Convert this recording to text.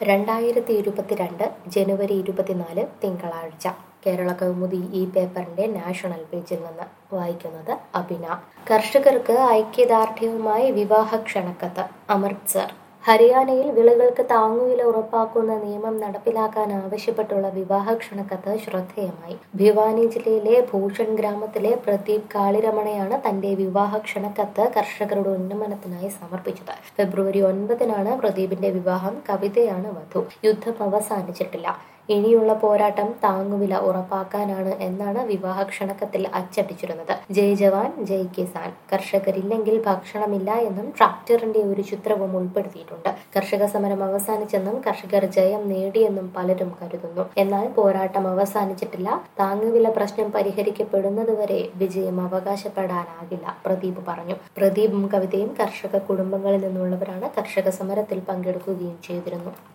രണ്ടായിരത്തി ഇരുപത്തിരണ്ട് ജനുവരി ഇരുപത്തിനാല് തിങ്കളാഴ്ച കേരള കൗമുദി ഈ പേപ്പറിന്റെ നാഷണൽ പേജിൽ നിന്ന് വായിക്കുന്നത് അഭിന കർഷകർക്ക് ഐക്യദാർഢ്യവുമായി വിവാഹ ക്ഷണക്കത്ത് അമൃത്സർ ഹരിയാനയിൽ വിളകൾക്ക് താങ്ങുവില ഉറപ്പാക്കുന്ന നിയമം നടപ്പിലാക്കാൻ ആവശ്യപ്പെട്ടുള്ള വിവാഹ ക്ഷണക്കത്ത് ശ്രദ്ധേയമായി ഭിവാനി ജില്ലയിലെ ഭൂഷൺ ഗ്രാമത്തിലെ പ്രദീപ് കാളിരമണയാണ് തന്റെ വിവാഹ ക്ഷണക്കത്ത് കർഷകരുടെ ഉന്നമനത്തിനായി സമർപ്പിച്ചത് ഫെബ്രുവരി ഒൻപതിനാണ് പ്രദീപിന്റെ വിവാഹം കവിതയാണ് വധു യുദ്ധം അവസാനിച്ചിട്ടില്ല ഇനിയുള്ള പോരാട്ടം താങ്ങുവില ഉറപ്പാക്കാനാണ് എന്നാണ് വിവാഹ ക്ഷണക്കത്തിൽ അച്ചടിച്ചിരുന്നത് ജയ് ജവാൻ ജയ് കിസാൻ കർഷകരില്ലെങ്കിൽ ഭക്ഷണമില്ല എന്നും ട്രാക്ടറിന്റെ ഒരു ചിത്രവും ഉൾപ്പെടുത്തിയിട്ടുണ്ട് കർഷക സമരം അവസാനിച്ചെന്നും കർഷകർ ജയം നേടിയെന്നും പലരും കരുതുന്നു എന്നാൽ പോരാട്ടം അവസാനിച്ചിട്ടില്ല താങ്ങുവില പ്രശ്നം പരിഹരിക്കപ്പെടുന്നതുവരെ വിജയം അവകാശപ്പെടാനാകില്ല പ്രദീപ് പറഞ്ഞു പ്രദീപും കവിതയും കർഷക കുടുംബങ്ങളിൽ നിന്നുള്ളവരാണ് കർഷക സമരത്തിൽ പങ്കെടുക്കുകയും ചെയ്തിരുന്നു